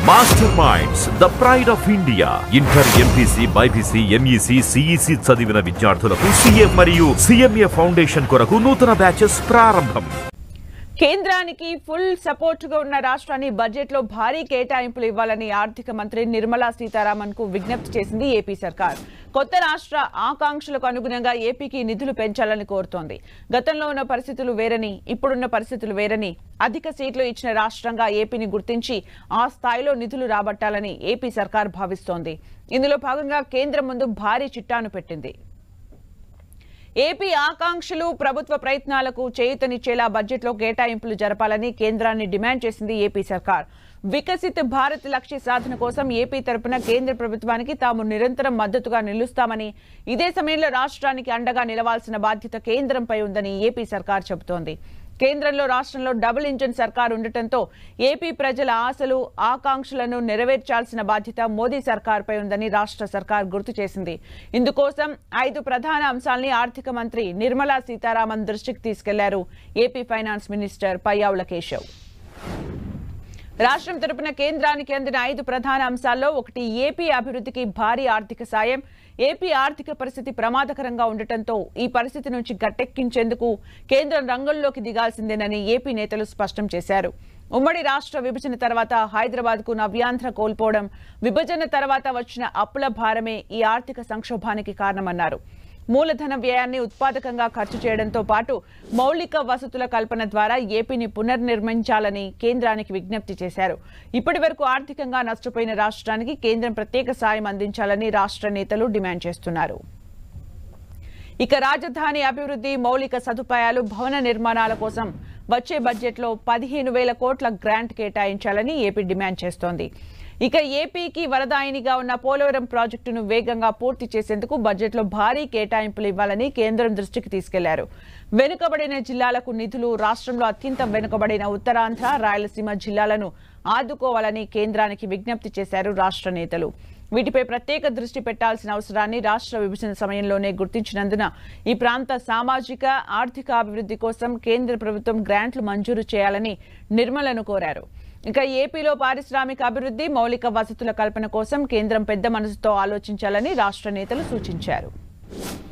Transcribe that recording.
master Minds the Pride of India inter MPC BiPC MEC CEC చదివిన విద్యార్థులకు CM మరియు CMA foundation కొరకు నూతన బ్యాచెస్ ప్రారంభం కేంద్రానికి ఫుల్ సపోర్టుగా ఉన్న రాష్ట్రాన్ని బడ్జెట్లో భారీ కేటాయింపులు ఇవ్వాలని ఆర్థిక మంత్రి నిర్మలా సీతారామన్ కు విజ్ఞప్తి చేసింది ఏపీ సర్కార్ కొత్త రాష్ట్ర ఆకాంక్షలకు అనుగుణంగా ఏపీకి నిధులు పెంచాలని కోరుతోంది గతంలో ఉన్న పరిస్థితులు వేరని ఇప్పుడున్న పరిస్థితులు వేరని అధిక సీట్లు ఇచ్చిన రాష్ట్రంగా ఏపీని గుర్తించి ఆ స్థాయిలో నిధులు రాబట్టాలని ఏపీ సర్కార్ భావిస్తోంది ఇందులో భాగంగా కేంద్రం ముందు భారీ చిట్టాను పెట్టింది ఏపీ ఆకాంక్షలు ప్రభుత్వ ప్రయత్నాలకు చేయూతనిచ్చేలా బడ్జెట్లో కేటాయింపులు జరపాలని కేంద్రాన్ని డిమాండ్ చేసింది ఏపీ సర్కార్ వికసిత్ భారత్ లక్ష్య సాధన కోసం ఏపీ తరపున కేంద్ర ప్రభుత్వానికి తాము నిరంతరం మద్దతుగా నిలుస్తామని ఇదే సమయంలో రాష్ట్రానికి అండగా నిలవాల్సిన బాధ్యత కేంద్రంపై ఉందని ఏపీ సర్కార్ చెబుతోంది కేంద్రంలో రాష్ట్రంలో డబుల్ ఇంజిన్ సర్కార్ ఉండటంతో ఏపీ ప్రజల ఆశలు ఆకాంక్షలను నెరవేర్చాల్సిన బాధ్యత మోదీ సర్కార్పై ఉందని రాష్ట్ర సర్కార్ గుర్తు చేసింది ఇందుకోసం ఐదు ప్రధాన అంశాల్ని ఆర్థిక మంత్రి నిర్మలా సీతారామన్ దృష్టికి తీసుకెళ్లారు AP finance minister Payyavula Keshav రాష్ట్రం తరపున కేంద్రానికి అందిన ఐదు ప్రధాన అంశాల్లో ఒకటి ఏపీ అభివృద్ధికి భారీ ఆర్థిక సాయం ఏపీ ఆర్థిక పరిస్థితి ప్రమాదకరంగా ఉండటంతో ఈ పరిస్థితి నుంచి గట్టెక్కించేందుకు కేంద్రం రంగంలోకి దిగాల్సిందేనని ఏపీ నేతలు స్పష్టం చేశారు ఉమ్మడి రాష్ట్ర విభజన తర్వాత హైదరాబాద్ కు నవ్యాంధ్ర కోల్పోవడం విభజన తర్వాత వచ్చిన అప్పుల భారమే ఈ ఆర్థిక సంక్షోభానికి కారణమన్నారు మూలధన వ్యయాన్ని ఉత్పాదకంగా ఖర్చు చేయడంతో పాటు మౌలిక వసతుల కల్పన ద్వారా ఏపీని పునర్నిర్మించాలని కేంద్రానికి విజ్ఞప్తి చేశారు ఇప్పటి వరకు ఆర్థికంగా నష్టపోయిన రాష్ట్రానికి కేంద్రం ప్రత్యేక సాయం అందించాలని రాష్ట్ర నేతలు డిమాండ్ చేస్తున్నారు ఇక రాజధాని అభివృద్ధి మౌలిక సదుపాయాలు భవన నిర్మాణాల కోసం వచ్చే బడ్జెట్లో పదిహేను వేల కోట్ల గ్రాంట్ కేటాయించాలని ఏపీ డిమాండ్ చేస్తోంది ఇక ఏపీకి వరదాయినిగా ఉన్న పోలవరం ప్రాజెక్టును వేగంగా పూర్తి చేసేందుకు బడ్జెట్లో భారీ కేటాయింపులు ఇవ్వాలని కేంద్రం దృష్టికి తీసుకెళ్లారు వెనుకబడిన జిల్లాలకు నిధులు రాష్ట్రంలో అత్యంత వెనుకబడిన ఉత్తరాంధ్ర రాయలసీమ జిల్లాలను ఆదుకోవాలని కేంద్రానికి విజ్ఞప్తి చేశారు రాష్ట్ర నేతలు వీటిపై ప్రత్యేక దృష్టి పెట్టాల్సిన అవసరాన్ని రాష్ట్ర విభజన సమయంలోనే గుర్తించినందున ఈ ప్రాంత సామాజిక ఆర్థిక అభివృద్ధి కోసం కేంద్ర ప్రభుత్వం గ్రాంట్లు మంజూరు చేయాలని నిర్మలను కోరారు ఇక ఏపీలో పారిశ్రామిక అభివృద్ధి మౌలిక వసతుల కల్పన కోసం కేంద్రం పెద్ద మనసుతో ఆలోచించాలని రాష్ట్ర నేతలు సూచించారు